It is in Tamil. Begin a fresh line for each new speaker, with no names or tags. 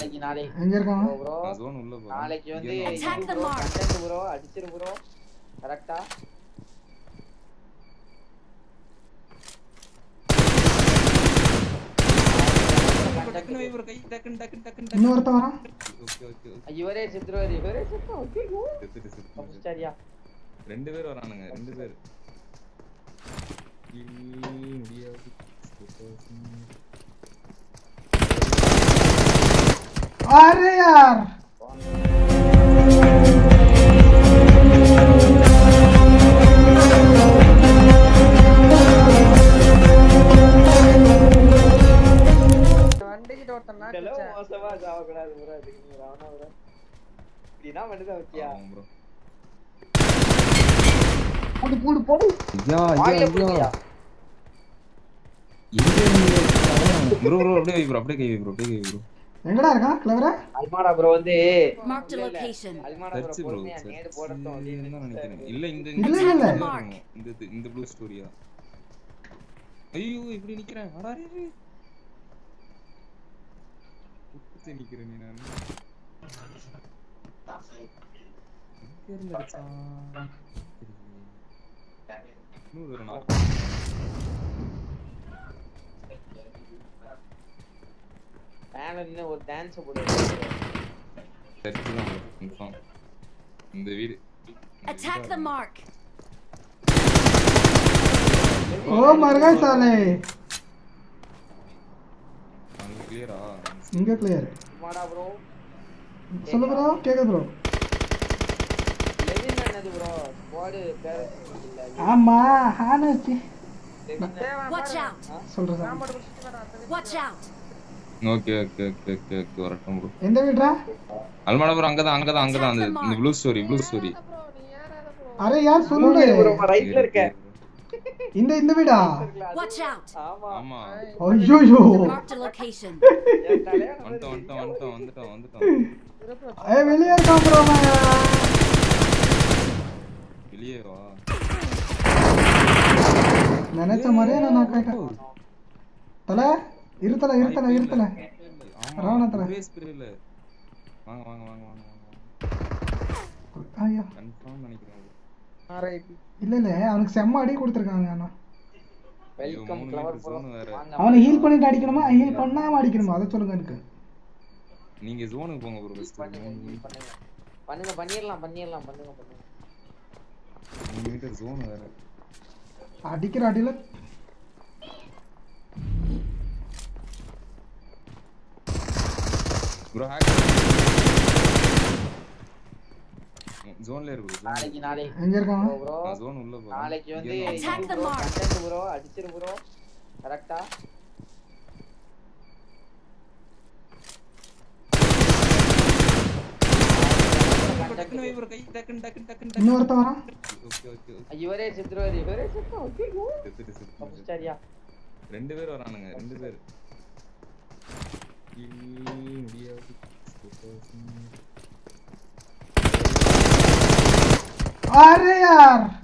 நாளைக்கு நாளைக்கு
எங்க இருக்கான்
ப்ரோ
நான் zone உள்ள போறேன்.
நாளைக்கு வந்து
இங்க
Attack the
bro
mark.
Content bro அடிச்சிரு ப்ரோ கரெக்டா
டக்குனு வை bro, கை டக்குனு, டக்குனு, டக்குனு, டக்குனு.
இன்னொருத்த வரான்
Okay, okay, okay.
இவரே செத்துருவாரு இவரே செத்து ஐயோ
செத்துட்டு, செத்துட்டு.
தப்பிச்சிட்டாரியா
ரெண்டு பேர் வரானுங்க ரெண்டு பேர் ஈ, முடியாது
अरे यार
வண்டிக்கிட்ட ஒருத்தன் knock
இதெல்லாம்
வச்சேன்.
மோசமா சாவக்கூடாது ப்ரோ அதுக்கு நீ ராவணா ப்ரோ இப்படின்னா மட்டும் வச்சியா
ஆமாம் bro.
போடு போடு போடு
ஐயா,
வாயில
ஐயா,
போடுறியா
ஐயா. எங்க நீங்க? bro, bro, அப்படியே வை bro, அப்படியே கை வை bro, அப்படியே கை வை bro.
எங்கடா இருக்கான் கிளவரா
அல்மாடா ப்ரோ வந்து
Marked a
இல்ல, இல்ல.
location.
அல்மாடா ப்ரோ
Search bro,
பொறுமையா
search
நேடு போடட்டும் அப்படின்னு
தான் நினைக்கிறேன்.
நினைச்சிட்டாரு.
இல்ல, இந்த
இல்ல,
இந்த
இல்ல.
இந்த இருக்கும். இந்த இது- இந்த blue story-யா? ஐயோ இப்படி நிக்கிறேன் அடா, அரே, அரே. குத்திட்டு நிக்கிறேன் நீ நான். எங்க இருந்து அடிச்சான்? தெரியலையே. இன்னொரு ஒரு knock.
மேல நின்னு ஒரு டான்ஸ் போடு
Search தான் bro, confirm. இந்த வீடு
Attack the mark.
ओ मर गए साले
அங்க கிளியரா
இங்க கிளியர்
அல்மாடா ப்ரோ
சொல்லு ப்ரோ கேக்குது ப்ரோ
லெவின் என்னது ப்ரோ ஸ்குவாட் பேர் இல்ல
ஆமா ஹான வச்சு
லெவின்
Watch out.
சொல்றேன் சார்
சாப்பாடு குடிச்சிட்டு வரேன், அடுத்த
Watch out.
Okay okay okay okay okay வரட்டும் ப்ரோ
எந்த வீட்ரா
அல்மாடா ப்ரோ அங்கதான் அங்கதான் அங்கதான் அந்த இந்த blue story blue story
bro, நீ ஏறாத bro.
அரே யார் சொல்லு
ப்ரோ ரைட்ல இருக்க
இந்த இந்த வீடா
Watch out.
ஆமா
ஆமா
ஐயோ
Marked a location.
என் தலையில
வந்துட்டோம் வந்துட்டோம் வந்துட்டோம் வந்துட்டோம் வந்துட்டோம்
இரு bro.
ஏ வெளியே இருக்கான் ப்ரோ
வெளியே வா
நினைச்ச மாதிரியே நான் knock ஆயிட்டேன் தல இருத்தல இருத்தல இருத்தல ராவணத்துல.
ஒரே ஸ்ப்ரே இல்ல வாங்க வாங்க வாங்க வாங்க வாங்க
ஐயா
கன்ஃபார்ம் நினைக்கிறேன்
RIP.
இல்ல இல்ல அவனுக்கு செம்ம அடி கொடுத்துருக்காங்க அண்ணா
வெல்கம்
மூணு
கிளவர்
meter
ப்ரோ
zone வேற.
வாங்க
அவனை ஹீல் பண்ணிட்டு அடிக்கணுமா ஹீல் பண்ணாம அடிக்கணுமா அதை சொல்லுங்க எனக்கு
நீங்க ஜோனுக்கு போங்க ப்ரோ ஃபர்ஸ்ட்
பண்ணுங்க
மூணு
பண்ணுங்க பண்ணுங்க பண்ணிரலாம் பண்ணிரலாம் பண்ணுங்க பண்ணுங்க
மூணு மீட்டர் ஜோன் வேற
அடிக்கிற அடியில
ப்ரோ ஹேக் ஜோன்ல இருக்கு ப்ரோ
நாளைக்கு நாளைக்கு
எங்க இருக்கான்
ப்ரோ
நான் ஜோன் உள்ள போறேன்
நாளைக்கு வந்து
இங்க
Attack the mark.
Content bro அடிச்சிரு ப்ரோ கரெக்டா
டக்குனு வை ப்ரோ கை டக்குனு டக்குனு டக்குனு
இன்னொருத்த வரான்
ஓகே ஓகே ஓகே
இவரே செத்துருவாரு இவரே செத்து ஐயோ
செத்துட்டு செத்துட்டு
தப்பிச்சிட்டாரியா
ரெண்டு பேர் வரானுங்க ரெண்டு பேர் ஈ, முடியாது
अरे यार